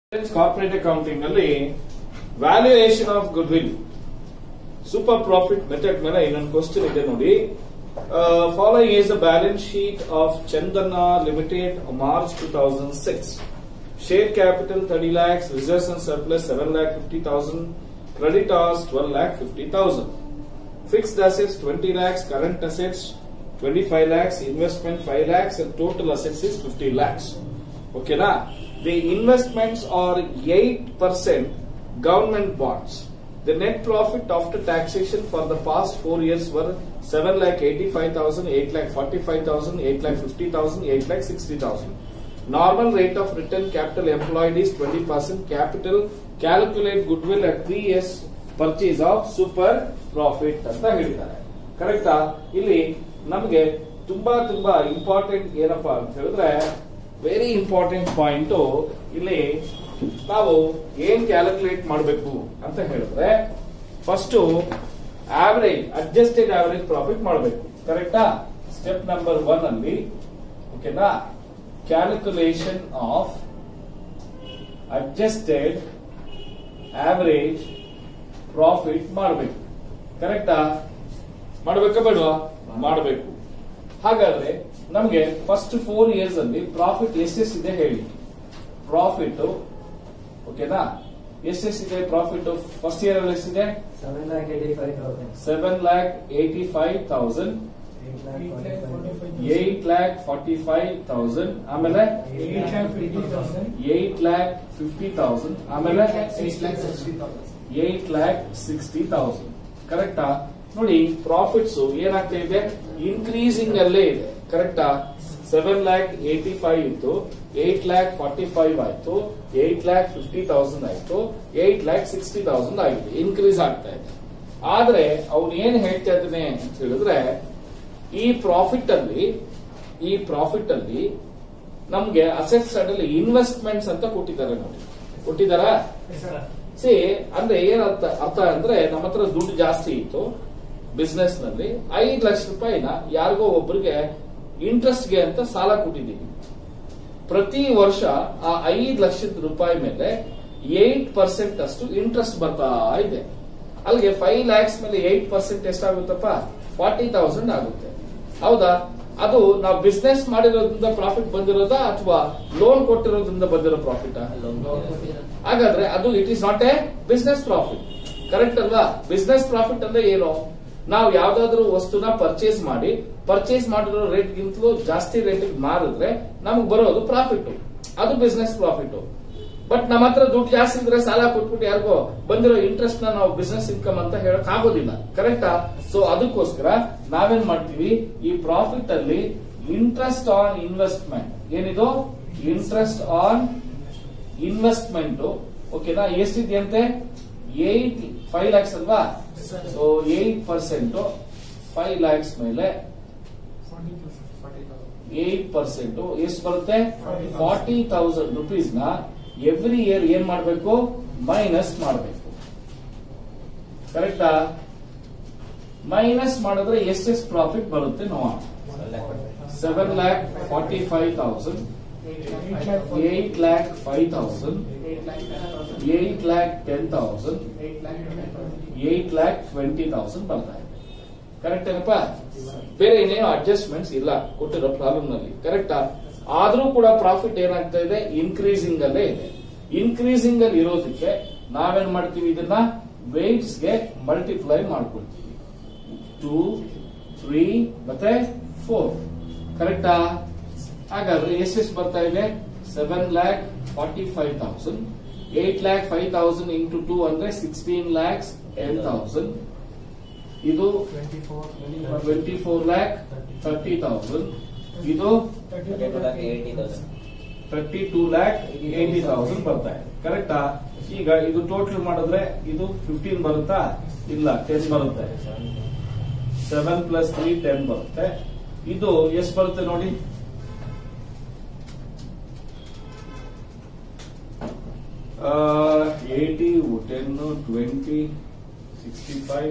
Corporate accounting ಅಲ್ಲಿ valuation of goodwill super profit method ಮೇಲೆ ಇನ್ನೊಂದು ಕ್ವಶನ್ ಇದೆ ನೋಡಿ following is the balance sheet of Chandana Limited March two thousand six share capital thirty lakhs reserves and surplus seven lakh fifty thousand creditors twelve lakh fifty thousand fixed assets twenty lakhs current assets 25 lakhs, investment 5 lakhs, and total assets is 50 lakhs. Okay, na? The investments are 8% government bonds. The net profit after taxation for the past four years were 7 lakh 85,000, 8 lakh 45,000, 8 lakh 50,000, 8 lakh 60,000. Normal rate of return capital employed is 20%. Capital calculate goodwill at 3 years purchase of super profit ಅಂತ ಹೇಳಿದ್ದಾರೆ ಕರೆಕ್ಟಾ ಇಲ್ಲಿ ನಮಗೆ ತುಂಬಾ ತುಂಬಾ important ಏನಪ್ಪಾ ಅಂತ ಹೇಳಿದ್ರೆ ವೆರಿ ಇಂಪಾರ್ಟೆಂಟ್ ಪಾಯಿಂಟ್ ಇಲ್ಲಿ ನಾವು ಏನ್ ಕ್ಯಾಲ್ಕುಲೇಟ್ ಮಾಡಬೇಕು ಅಂತ ಹೇಳಿದ್ರೆ first average adjusted average profit ಮಾಡಬೇಕು ಕರೆಕ್ಟಾ ಸ್ಟೆಪ್ ನಂಬರ್ ಒನ್ ಅಲ್ಲಿ ಓಕೆನಾ calculation of adjusted average profit ಮಾಡಬೇಕು ಕರೆಕ್ಟಾ ಮಾಡಬೇಕಾ ಬೇಡವಾ ಮಾಡಬೇಕು ಹಾಗಾದ್ರೆ ನಮಗೆ ಫಸ್ಟ್ ಫೋರ್ ಇಯರ್ಸ್ ಅಲ್ಲಿ ಪ್ರಾಫಿಟ್ ಎಷ್ಟೆಷ್ಟಿದೆ ಹೇಳಿ ಪ್ರಾಫಿಟ್ ಓಕೆನಾ ಎಷ್ಟೆಷ್ಟಿದೆ ಪ್ರಾಫಿಟ್ ಫಸ್ಟ್ ಇಯರ್ ಅಲ್ಲಿ ಎಷ್ಟಿದೆ Seven lakh eighty-five thousand. Seven lakh eighty five thousand Eight lakh forty-five. Eight lakh forty five thousand ಆಮೇಲೆ Eight lakh fifty thousand. Eight lakh fifty thousand ಆಮೇಲೆ Eight lakh sixty thousand. Eight lakh sixty thousand ಕರೆಕ್ಟಾ ನೋಡಿ profits ಏನಾಗ್ತಾ ಇದೆ increasing ಅಲ್ಲೇ ಇದೆ ಕರೆಕ್ಟಾ seven lakh eighty five ಇತ್ತು ಏಟ್ ಲ್ಯಾಕ್ ಫಾರ್ಟಿ ಫೈವ್ ಆಯ್ತು ಏಟ್ ಲ್ಯಾಕ್ ಫಿಫ್ಟಿ ತೌಸಂಡ್ ಆಯ್ತು ಏಟ್ ಲ್ಯಾಕ್ ಸಿಕ್ಸ್ಟಿ ತೌಸಂಡ್ ಆಗಿದೆ ಇನ್ಕ್ರೀಸ್ ಆಗ್ತಾ ಇದೆ ಆದ್ರೆ ಅವ್ನು ಏನ್ ಹೇಳ್ತಾ ಇದ್ದಾನೆ ಅಂತ ಹೇಳಿದ್ರೆ ಈ ಪ್ರಾಫಿಟ್ ಅಲ್ಲಿ ಈ ಪ್ರಾಫಿಟ್ ಅಲ್ಲಿ ನಮ್ಗೆ ಅಸೆಟ್ ಸೈಡ್ ಅಲ್ಲಿ ಇನ್ವೆಸ್ಟ್ಮೆಂಟ್ಸ್ ಅಂತ ಕೊಟ್ಟಿದ್ದಾರೆ ನೋಡಿ ಕೊಟ್ಟಿದ್ದಾರಾ ಸಿ ಅಂದ್ರೆ ಏನ್ ಅರ್ಥ ಅರ್ಥ ಅಂದ್ರೆ ನಮ್ಮ ಹತ್ರ ದುಡ್ಡು ಜಾಸ್ತಿ ಇತ್ತು ಬಿಸ್ನೆಸ್ ನಲ್ಲಿ ಐದು ಲಕ್ಷ ರೂಪಾಯಿನ ಯಾರಿಗೋ ಒಬ್ಬರಿಗೆ ಇಂಟ್ರೆಸ್ಟ್ ಗೆ ಅಂತ ಸಾಲ ಕೊಟ್ಟಿದ್ದೀವಿ ಪ್ರತಿ ವರ್ಷ ಆ ಐದು ಲಕ್ಷದ ರೂಪಾಯಿ ಮೇಲೆ ಏಟ್ ಪರ್ಸೆಂಟ್ ಅಷ್ಟು ಇಂಟ್ರೆಸ್ಟ್ ಬರ್ತಾ ಇದೆ ಅಲ್ಲಿಗೆ ಫೈವ್ ಲ್ಯಾಕ್ಸ್ ಮೇಲೆ ಏಟ್ ಪರ್ಸೆಂಟ್ ಎಷ್ಟಾಗುತ್ತಪ್ಪ ಫಾರ್ಟಿ ತೌಸಂಡ್ ಆಗುತ್ತೆ ಹೌದಾ ಅದು ನಾವು ಬಿಸ್ನೆಸ್ ಮಾಡಿರೋದ್ರಿಂದ ಪ್ರಾಫಿಟ್ ಬಂದಿರೋದಾ ಅಥವಾ ಲೋನ್ ಕೊಟ್ಟಿರೋದ್ರಿಂದ ಬಂದಿರೋ ಪ್ರಾಫಿಟ್ ಹಾಗಾದ್ರೆ ಅದು it is not a business profit correct ಅಲ್ವಾ ಬಿಸ್ನೆಸ್ ಪ್ರಾಫಿಟ್ ಅಂದ್ರೆ ಏನು ನಾವು ಯಾವ್ದಾದ್ರು ವಸ್ತುನ ಪರ್ಚೇಸ್ ಮಾಡಿ ಪರ್ಚೇಸ್ ಮಾಡಿರೋ ರೇಟ್ ಗಿಂತಲೂ ಜಾಸ್ತಿ ರೇಟ್ ಮಾರಿದ್ರೆ ನಮ್ಗೆ ಬರೋದು ಪ್ರಾಫಿಟ್ ಅದು ಬಿಸ್ನೆಸ್ ಪ್ರಾಫಿಟ್ ಬಟ್ ನಮ್ಮ ಹತ್ರ ದುಡ್ಡು ಜಾಸ್ತಿ ಇದ್ರೆ ಸಾಲ ಕೊಟ್ಬಿಟ್ಟು ಯಾರಿಗೋ ಬಂದಿರೋ ಇಂಟ್ರೆಸ್ಟ್ ನ ನಾವು ಬಿಸ್ನೆಸ್ ಇನ್ಕಮ್ ಅಂತ ಹೇಳಕ್ ಆಗೋದಿಲ್ಲ ಕರೆಕ್ಟಾ ಸೊ ಅದಕ್ಕೋಸ್ಕರ ನಾವೇನ್ ಮಾಡ್ತೀವಿ ಈ ಪ್ರಾಫಿಟ್ ಅಲ್ಲಿ ಇಂಟ್ರೆಸ್ಟ್ ಆನ್ ಇನ್ವೆಸ್ಟ್ಮೆಂಟ್ ಏನಿದು ಇಂಟ್ರೆಸ್ಟ್ ಆನ್ ಇನ್ವೆಸ್ಟ್ಮೆಂಟ್ ಓಕೆನಾ ಎಷ್ಟಿದೆಯಂತೆ ಏಟ್ ಫೈವ್ ಲ್ಯಾಕ್ಸ್ ಅಲ್ವಾ so eight percent five lakhs ಮೇಲೆ ಏಟ್ ಪರ್ಸೆಂಟ್ ಎಷ್ಟು ಬರುತ್ತೆ ಫಾರ್ಟಿ ತೌಸಂಡ್ ರುಪೀಸ್ ನ ಎವ್ರಿ ಇಯರ್ ಏನ್ ಮಾಡಬೇಕು ಮೈನಸ್ ಮಾಡಬೇಕು ಕರೆಕ್ಟಾ ಮೈನಸ್ ಮಾಡಿದ್ರೆ ಎಷ್ಟೆಷ್ಟು ಪ್ರಾಫಿಟ್ ಬರುತ್ತೆ ನೋಡೋಣ seven lakh forty five thousand eight lakh five thousand eight lakh ten thousand eight lakh twenty thousand ಬರ್ತಾ ಇದೆ ಕರೆಕ್ಟ್ ಏನಪ್ಪ ಬೇರೆ ಇನ್ನೇನು ಅಡ್ಜಸ್ಟ್ಮೆಂಟ್ಸ್ ಇಲ್ಲ ಕೊಟ್ಟಿರೋ ಪ್ರಾಬ್ಲಮ್ ನಲ್ಲಿ ಕರೆಕ್ಟಾ ಆದ್ರೂ ಕೂಡ ಪ್ರಾಫಿಟ್ ಏನಾಗ್ತಾ ಇದೆ ಇನ್ಕ್ರೀಸಿಂಗ್ ಅಲ್ಲೇ ಇದೆ ಇನ್ಕ್ರೀಸಿಂಗ್ ಅಲ್ಲಿ ಇರೋದಕ್ಕೆ ನಾವೇನ್ ಮಾಡ್ತೀವಿ ಇದನ್ನ ವೇಟ್ಸ್ ಗೆ ಮಲ್ಟಿಪ್ಲೈ ಮಾಡ್ಕೊಳ್ತೀವಿ ಟೂ ತ್ರೀ ಮತ್ತೆ ಫೋರ್ ಕರೆಕ್ಟಾ ಹಾಗಾದ್ರೆ ಎಷ್ಟೆಷ್ಟು ಬರ್ತಾ ಇದೆ seven lakh forty five thousand eight lakh five thousand into two ಅಂದ್ರೆ ಸಿಕ್ಸ್ಟೀನ್ ಲ್ಯಾಕ್ಸ್ ಟೆನ್ ತೌಸಂಡ್ ಇದು twenty four lakh thirty thousand ಇದು thirty two lakh eighty thousand ಬರ್ತಾ ಇದೆ ಕರೆಕ್ಟಾ ಈಗ ಇದು ಟೋಟಲ್ ಮಾಡಿದ್ರೆ ಇದು ಫಿಫ್ಟೀನ್ ಬರುತ್ತಾ ಇಲ್ಲ ಟೆನ್ ಬರುತ್ತೆ ಸೆವೆನ್ ಪ್ಲಸ್ ತ್ರೀ ಟೆನ್ ಬರುತ್ತೆ ಇದು ಎಷ್ಟು ಬರುತ್ತೆ ನೋಡಿ eighty ten twenty sixty five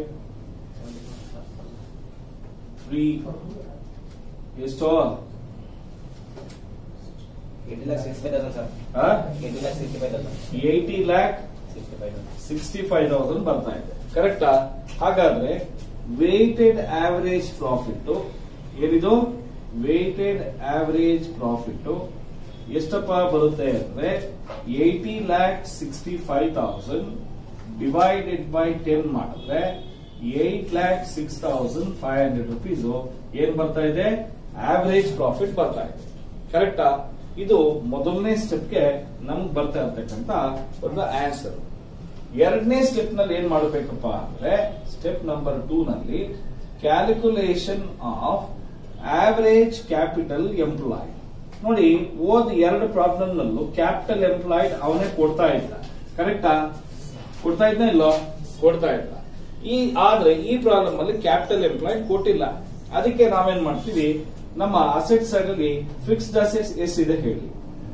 three ಎಷ್ಟೋ eighty lakh sixty five thousand sir eighty lakh sixty five thousand eighty lakh sixty five thousand sixty five thousand ಬರ್ತಾ ಇದೆ ಕರೆಕ್ಟಾ ಹಾಗಾದ್ರೆ ವೇಟೆಡ್ ಆವರೇಜ್ ಪ್ರಾಫಿಟ್ ಏನಿದು ವೇಟೆಡ್ ಆವರೇಜ್ ಪ್ರಾಫಿಟ್ ಎಷ್ಟಪ್ಪ ಬರುತ್ತೆ ಅಂದ್ರೆ eighty lakh sixty five thousand divided by ten ಮಾಡಿದ್ರೆ eight lakh six thousand five hundred rupees ಏನ್ ಬರ್ತಾ ಇದೆ ಆವರೇಜ್ ಪ್ರಾಫಿಟ್ ಬರ್ತಾ ಇದೆ ಕರೆಕ್ಟಾ ಇದು ಮೊದಲನೇ ಸ್ಟೆಪ್ಗೆ ನಮ್ಗೆ ಬರ್ತಾ ಇರ್ತಕ್ಕಂತ ಒಂದು ಆನ್ಸರ್ ಎರಡನೇ ಸ್ಟೆಪ್ ನಲ್ಲಿ ಏನ್ ಮಾಡಬೇಕಪ್ಪ ಅಂದ್ರೆ ಸ್ಟೆಪ್ ನಂಬರ್ ಟೂ ನಲ್ಲಿ calculation of average capital employ ನೋಡಿ ಓದ್ ಎರಡು ಪ್ರಾಬ್ಲಮ್ ನಲ್ಲೂ ಕ್ಯಾಪಿಟಲ್ ಎಂಪ್ಲಾಯ್ಡ್ ಅವನೇ ಕೊಡ್ತಾ ಇದ್ದ ಕರೆಕ್ಟಾ ಕೊಡ್ತಾ ಇದ್ದ ಇಲ್ಲೋ ಕೊಡ್ತಾ ಇದ್ದ ಈ ಆದ್ರೆ ಈ ಪ್ರಾಬ್ಲಮ್ ಅಲ್ಲಿ ಕ್ಯಾಪಿಟಲ್ ಎಂಪ್ಲಾಯ್ಡ್ ಕೊಟ್ಟಿಲ್ಲ ಅದಕ್ಕೆ ನಾವೇನ್ ಮಾಡ್ತೀವಿ ನಮ್ಮ ಅಸೆಟ್ ಸೈಡ್ ಅಲ್ಲಿ ಫಿಕ್ಸ್ಡ್ ಅಸೆಟ್ಸ್ ಎಷ್ಟಿದೆ ಹೇಳಿ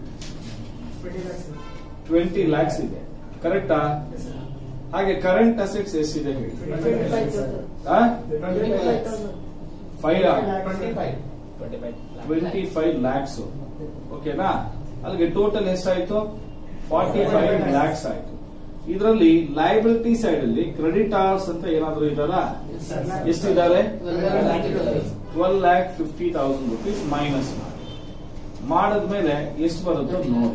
ಟ್ವೆಂಟಿ ಲ್ಯಾಕ್ಸ್ ಇದೆ ಕರೆಕ್ಟಾ ಹಾಗೆ ಕರೆಂಟ್ ಅಸೆಟ್ಸ್ ಎಷ್ಟಿದೆ ಹೇಳಿ five twenty five twenty five lakhs ಓಕೆನಾ ಅಲ್ಲಿಗೆ ಟೋಟಲ್ ಎಷ್ಟಾಯ್ತು ಫಾರ್ಟಿ ಫೈವ್ ಲ್ಯಾಕ್ಸ್ ಆಯ್ತು ಇದರಲ್ಲಿ ಲಯಬಿಲಿಟಿ ಸೈಡ್ ಅಲ್ಲಿ ಕ್ರೆಡಿಟಾರ್ಸ್ ಅಂತ ಏನಾದ್ರು ಇದಾರ ಎಷ್ಟಿದ್ದಾರೆ twelve lakh fifty thousand rupees minus ಮಾಡಿ ಮಾಡಿದ್ಮೇಲೆ ಎಷ್ಟು ಬರುತ್ತೋ ನೋಡಿ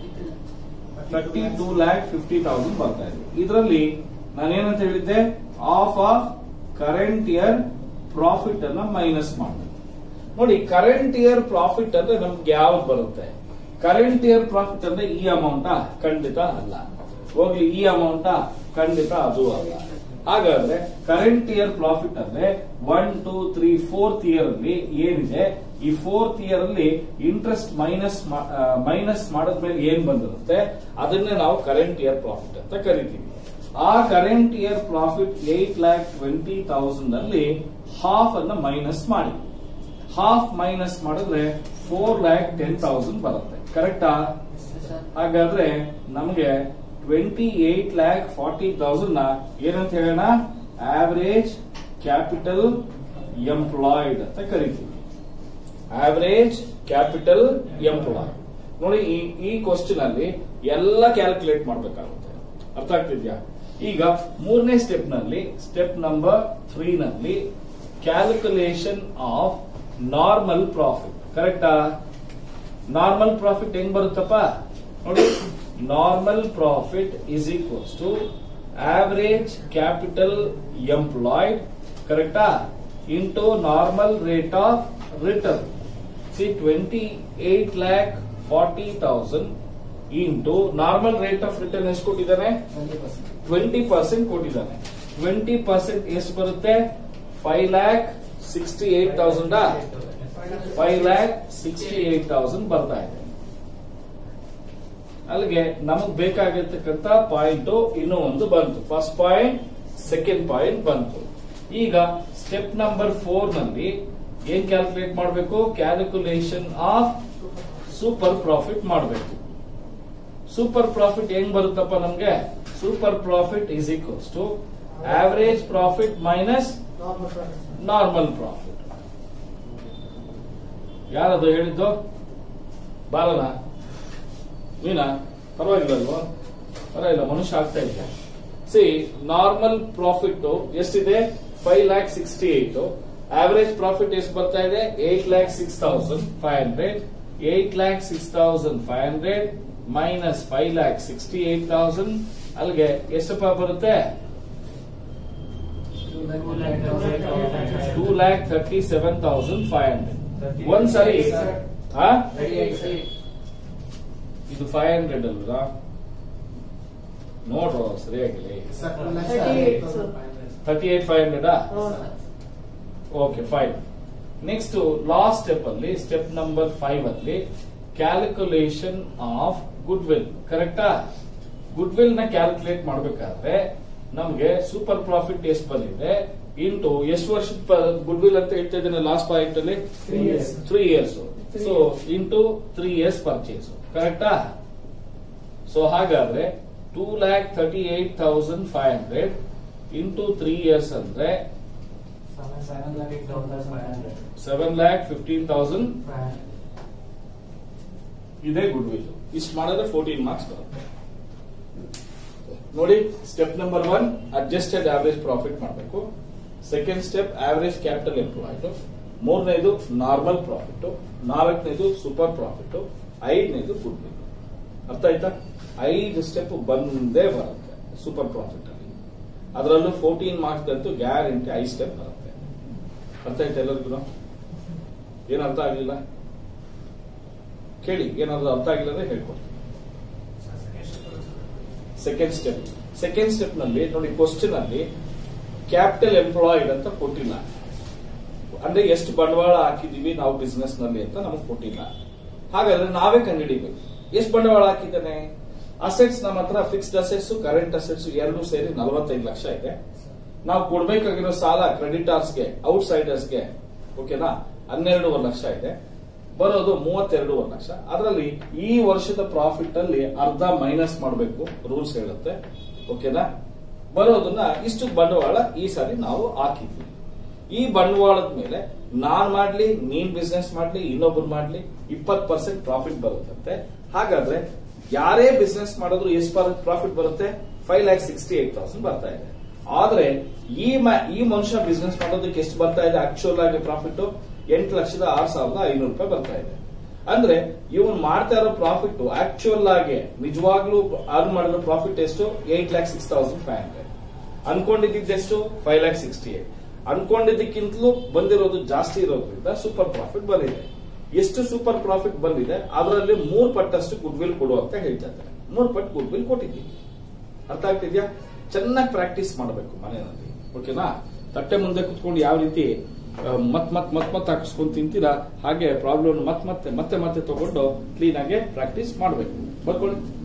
thirty two lakh fifty thousand ಬರ್ತಾ ಇದೆ ಇದರಲ್ಲಿ ನಾನೇನಂತ ಹೇಳಿದ್ದೆ of of current year profit ಅನ್ನ ಮೈನಸ್ ಮಾಡಬೇಕು ನೋಡಿ ಕರೆಂಟ್ ಇಯರ್ ಪ್ರಾಫಿಟ್ ಅಂದ್ರೆ ನಮ್ಗೆ ಯಾವ್ದು ಬರುತ್ತೆ ಕರೆಂಟ್ ಇಯರ್ ಪ್ರಾಫಿಟ್ ಅಂದ್ರೆ ಈ ಅಮೌಂಟ್ ಖಂಡಿತ ಅಲ್ಲ ಹೋಗ್ಲಿ ಈ ಅಮೌಂಟ್ ಖಂಡಿತ ಅದು ಅಲ್ಲ ಹಾಗಾದ್ರೆ ಕರೆಂಟ್ ಇಯರ್ ಪ್ರಾಫಿಟ್ ಅಂದ್ರೆ one two three fourth year ಅಲ್ಲಿ ಏನಿದೆ ಈ ಫೋರ್ತ್ ಇಯರ್ ಅಲ್ಲಿ ಇಂಟ್ರೆಸ್ಟ್ ಮೈನಸ್ ಮೈನಸ್ ಮಾಡಿದ್ಮೇಲೆ ಏನ್ ಬಂದಿರುತ್ತೆ ಅದನ್ನೇ ನಾವು ಕರೆಂಟ್ ಇಯರ್ ಪ್ರಾಫಿಟ್ ಅಂತ ಕರಿತೀವಿ ಆ current year profit eight lakh twenty thousand ಅಲ್ಲಿ ಹಾಫ್ ಅನ್ನ ಮೈನಸ್ ಮಾಡಿ ಹಾಫ್ ಮೈನಸ್ ಮಾಡಿದ್ರೆ ಫೋರ್ ಲ್ಯಾಕ್ ಟೆನ್ ತೌಸಂಡ್ ಬರುತ್ತೆ ಕರೆಕ್ಟಾ ಹಾಗಾದ್ರೆ ನಮಗೆ twenty eight lakh forty thousand ನ ಏನಂತ ಹೇಳೋಣ ಆವರೇಜ್ ಕ್ಯಾಪಿಟಲ್ ಎಂಪ್ಲಾಯ್ಡ್ ಅಂತ ಕರಿತೀವಿ ಆವರೇಜ್ ಕ್ಯಾಪಿಟಲ್ ಎಂಪ್ಲಾಯ್ ನೋಡಿ ಈ ಈ ಕ್ವಶನ್ ಅಲ್ಲಿ ಎಲ್ಲ ಕ್ಯಾಲ್ಕುಲೇಟ್ ಮಾಡಬೇಕಾಗುತ್ತೆ ಅರ್ಥ ಆಗ್ತಿದ್ಯಾ ಈಗ ಮೂರನೇ ಸ್ಟೆಪ್ ನಲ್ಲಿ ಸ್ಟೆಪ್ ನಂಬರ್ ತ್ರೀ ನಲ್ಲಿ ಕ್ಯಾಲ್ಕುಲೇಷನ್ ಆಫ್ ನಾರ್ಮಲ್ ಪ್ರಾಫಿಟ್ ಕರೆಕ್ಟಾ ನಾರ್ಮಲ್ ಪ್ರಾಫಿಟ್ ಹೆಂಗ್ ಬರುತ್ತಪ್ಪ ನೋಡಿ normal profit is equals to average capital employed ಕರೆಕ್ಟಾ into normal rate of return ಸಿ twenty eight lakh forty thousand into normal rate of return ಎಷ್ಟು ಕೊಟ್ಟಿದ್ದಾನೆ twenty percent ಕೊಟ್ಟಿದ್ದಾನೆ ಟ್ವೆಂಟಿ ಪರ್ಸೆಂಟ್ ಎಷ್ಟು ಬರುತ್ತೆ five lakh sixty eight thousand five lakh sixty eight thousand ಬರ್ತಾ ಇದೆ ಅಲ್ಲಿಗೆ ನಮಗ್ ಬೇಕಾಗಿರ್ತಕ್ಕಂತ ಪಾಯಿಂಟ್ ಇನ್ನೂ ಒಂದು ಬಂತು ಫಸ್ಟ್ ಪಾಯಿಂಟ್ ಸೆಕೆಂಡ್ ಪಾಯಿಂಟ್ ಬಂತು ಈಗ ಸ್ಟೆಪ್ ನಂಬರ್ ಫೋರ್ ನಲ್ಲಿ ಏನ್ ಕ್ಯಾಲ್ಕುಲೇಟ್ ಮಾಡಬೇಕು ಕ್ಯಾಲ್ಕುಲೇಷನ್ ಆಫ್ ಸೂಪರ್ ಪ್ರಾಫಿಟ್ ಮಾಡಬೇಕು ಸೂಪರ್ ಪ್ರಾಫಿಟ್ ಹೆಂಗ್ ಬರುತ್ತಪ್ಪ ನಮ್ಗೆ super profit is equals to average profit minus normal profit ಯಾರದು ಹೇಳಿದ್ದು ಬಾಲನ ನೀನಾ ಪರವಾಗಿಲ್ಲಲ್ವಾ ಪರವಾಗಿಲ್ಲ ಮನುಷ್ಯ ಆಗ್ತಾ ಇದೆ ಸಿ ನಾರ್ಮಲ್ ಪ್ರಾಫಿಟ್ ಎಷ್ಟಿದೆ five lakh sixty eight average profit ಎಷ್ಟು ಬರ್ತಾ ಇದೆ eight lakh six thousand five hundred eight lakh six thousand five hundred minus five lakh sixty eight thousand ಅಲ್ಲಿಗೆ ಎಷ್ಟಪ್ಪ ಬರುತ್ತೆ two lakh thirty seven thousand five hundred ಒಂದ್ ಸರಿ ಹಾ ಇದು ಫೈವ್ ಹಂಡ್ರೆಡ್ ಅಲ್ವಾ ನೋಡ್ರು ಸರಿಯಾಗಿ thirty eight five hundred okay fine next last step ಅಲ್ಲಿ ಸ್ಟೆಪ್ ನಂಬರ್ ಫೈವ್ ಅಲ್ಲಿ ಕ್ಯಾಲ್ಕುಲೇಷನ್ ಆಫ್ ಗುಡ್ ವಿಲ್ ಕರೆಕ್ಟಾ ಗುಡ್ ವಿಲ್ ನ ಕ್ಯಾಲ್ಕುಲೇಟ್ ಮಾಡಬೇಕಾದ್ರೆ ನಮ್ಗೆ ಸೂಪರ್ ಪ್ರಾಫಿಟ್ ಎಷ್ಟು ಬಂದಿದೆ ಇಂಟು ಎಷ್ಟು ವರ್ಷದ ಗುಡ್ ವಿಲ್ ಅಂತ ಹೇಳ್ತಾ ಇದ್ದೇನೆ ಲಾಸ್ಟ್ ಪಾಯಿಂಟ್ ಅಲ್ಲಿ Three years. Three years so into three years purchase ಕರೆಕ್ಟಾ ಸೊ ಹಾಗಾದ್ರೆ two lakh thirty eight thousand five hundred into three years ಅಂದ್ರೆ ಸೆವೆನ್ ಲ್ಯಾಕ್ ಫಿಫ್ಟೀನ್ ತೌಸಂಡ್ ಇದೇ ಗುಡ್ ವಿಲ್ ಇಷ್ಟು ಮಾಡಿದ್ರೆ ಫೋರ್ಟೀನ್ ಮಾರ್ಕ್ಸ್ ಬರುತ್ತೆ ನೋಡಿ step number one adjusted average profit ಮಾಡಬೇಕು second step average capital employed ಮೂರನೇದು ನಾರ್ಮಲ್ ಪ್ರಾಫಿಟ್ ನಾಲ್ಕನೇದು ಸೂಪರ್ ಪ್ರಾಫಿಟ್ ಐದನೇದು ಗುಡ್ ವಿಲ್ ಅರ್ಥ ಆಯ್ತಾ ಐದು ಸ್ಟೆಪ್ ಬಂದೇ ಬರುತ್ತೆ ಸೂಪರ್ ಪ್ರಾಫಿಟ್ ಅಲ್ಲಿ ಅದರಲ್ಲೂ ಫೋರ್ಟೀನ್ ಮಾರ್ಕ್ಸ್ ಅಂತೂ ಗ್ಯಾರಂಟಿ ಐದು ಸ್ಟೆಪ್ ಬರುತ್ತೆ ಅರ್ಥ ಆಯ್ತಾ ಎಲ್ಲರಿಗೂ ಏನ್ ಅರ್ಥ ಆಗಲಿಲ್ಲ ಕೇಳಿ ಏನಾದ್ರು ಅರ್ಥ ಆಗಿಲ್ಲ ಅಂದ್ರೆ ಹೇಳ್ಕೊಡ್ತೀನಿ ಸೆಕೆಂಡ್ ಸ್ಟೆಪ್ ಸೆಕೆಂಡ್ ಸ್ಟೆಪ್ ನಲ್ಲಿ ನೋಡಿ ಕ್ವಶನ್ ಅಲ್ಲಿ ಕ್ಯಾಪಿಟಲ್ ಎಂಪ್ಲಾಯ್ಡ್ ಅಂತ ಕೊಟ್ಟಿಲ್ಲ ಅಂದ್ರೆ ಎಷ್ಟು ಬಂಡವಾಳ ಹಾಕಿದೀವಿ ನಾವು ಬಿಸ್ನೆಸ್ ನಲ್ಲಿ ಅಂತ ನಮಗೆ ಕೊಟ್ಟಿಲ್ಲ ಹಾಗಾದ್ರೆ ನಾವೇ ಕಂಡುಹಿಡಿಬೇಕು ಎಷ್ಟು ಬಂಡವಾಳ ಹಾಕಿದ್ದಾನೆ ಅಸೆಟ್ಸ್ ನಮ್ಮ ಹತ್ರ ಫಿಕ್ಸ್ಡ್ ಅಸೆಟ್ಸ್ ಕರೆಂಟ್ ಅಸೆಟ್ಸ್ ಎರಡು ಸೇರಿ ನಲವತ್ತೈದು ಲಕ್ಷ ಇದೆ ನಾವು ಕೊಡ್ಬೇಕಾಗಿರೋ ಸಾಲ ಕ್ರೆಡಿಟಾರ್ಸ್ಗೆ ಔಟ್ ಸೈಡರ್ಸ್ಗೆ ಓಕೆನಾ ಹನ್ನೆರಡೂವರೆ ಲಕ್ಷ ಇದೆ ಬರೋದು ಮೂವತ್ತೆರಡೂವರೆ ಲಕ್ಷ ಅದರಲ್ಲಿ ಈ ವರ್ಷದ ಪ್ರಾಫಿಟ್ ಅಲ್ಲಿ ಅರ್ಧ ಮೈನಸ್ ಮಾಡಬೇಕು ರೂಲ್ಸ್ ಹೇಳುತ್ತೆ ಓಕೆನಾ ಬರೋದನ್ನ ಇಷ್ಟು ಬಂಡವಾಳ ಈ ಸಾರಿ ನಾವು ಹಾಕಿದ್ವಿ ಈ ಬಂಡವಾಳದ ಮೇಲೆ ನಾನ್ ಮಾಡ್ಲಿ ನೀನ್ ಬಿಸ್ನೆಸ್ ಮಾಡ್ಲಿ ಇನ್ನೊಬ್ರು ಮಾಡ್ಲಿ ಇಪ್ಪತ್ ಪರ್ಸೆಂಟ್ ಪ್ರಾಫಿಟ್ ಬರುತ್ತಂತೆ ಹಾಗಾದ್ರೆ ಯಾರೇ ಬಿಸ್ನೆಸ್ ಮಾಡಿದ್ರು ಎಷ್ಟು ಪ್ರಾಫಿಟ್ ಬರುತ್ತೆ five lakh sixty eight thousand ಬರ್ತಾ ಇದೆ ಆದ್ರೆ ಈ ಮ- ಈ ಮನುಷ್ಯ ಬಿಸ್ನೆಸ್ ಮಾಡೋದಕ್ಕೆ ಎಷ್ಟು ಬರ್ತಾ ಇದೆ ಆಕ್ಚುಯಲ್ ಆಗಿ ಪ್ರಾಫಿಟ್ ಎಂಟು ಲಕ್ಷದ ಆರು ಸಾವಿರದ ಐನೂರು ರೂಪಾಯಿ ಬರ್ತಾ ಇದೆ ಅಂದ್ರೆ ಇವನ್ ಮಾಡ್ತಾ ಇರೋ ಪ್ರಾಫಿಟ್ ಆಕ್ಚುಯಲ್ ಆಗಿ ನಿಜವಾಗ್ಲೂ ಅರ್ನ್ ಮಾಡಿರೋ ಪ್ರಾಫಿಟ್ ಎಷ್ಟು eight lakh six thousand five hundred ಅನ್ಕೊಂಡಿದ್ದೆಷ್ಟು ಫೈವ್ ಲ್ಯಾಕ್ ಸಿಕ್ಸ್ಟಿ ಏಟ್ ಅನ್ಕೊಂಡಿದ್ದಕ್ಕಿಂತಲೂ ಬಂದಿರೋದು ಜಾಸ್ತಿ ಇರೋದ್ರಿಂದ ಸೂಪರ್ ಪ್ರಾಫಿಟ್ ಬಂದಿದೆ ಎಷ್ಟು ಸೂಪರ್ ಪ್ರಾಫಿಟ್ ಬಂದಿದೆ ಅದರಲ್ಲಿ ಮೂರ್ ಪಟ್ಟಷ್ಟು ಗುಡ್ ವಿಲ್ ಕೊಡು ಅಂತ ಹೇಳ್ತಾ ಇದ್ದಾರೆ ಮೂರ್ ಪಟ್ಟು ಗುಡ್ ವಿಲ್ ಕೊಟ್ಟಿದ್ದೀವಿ ಅರ್ಥ ಆಗ್ತಿದ್ಯಾ ಚೆನ್ನಾಗಿ ಪ್ರಾಕ್ಟೀಸ್ ಮಾಡಬೇಕು ಮನೆಯಲ್ಲಿ ಓಕೆನಾ ತಟ್ಟೆ ಮುಂದೆ ಕುತ್ಕೊಂಡು ಯಾವ ರೀತಿ ಆ, ಮತ್ ಮತ್ ಮತ್ ಮತ್ ಹಾಕಿಸ್ಕೊಂಡು ತಿಂತೀರಾ ಹಾಗೆ ಪ್ರಾಬ್ಲಮ್ ಮತ್ ಮತ್ತೆ ಮತ್ತೆ ಮತ್ತೆ ತಗೊಂಡು ಕ್ಲೀನ್ ಆಗಿ ಪ್ರಾಕ್ಟೀಸ್ ಮಾಡಬೇಕು ಬರ್ಕೊಳ್ಳಿ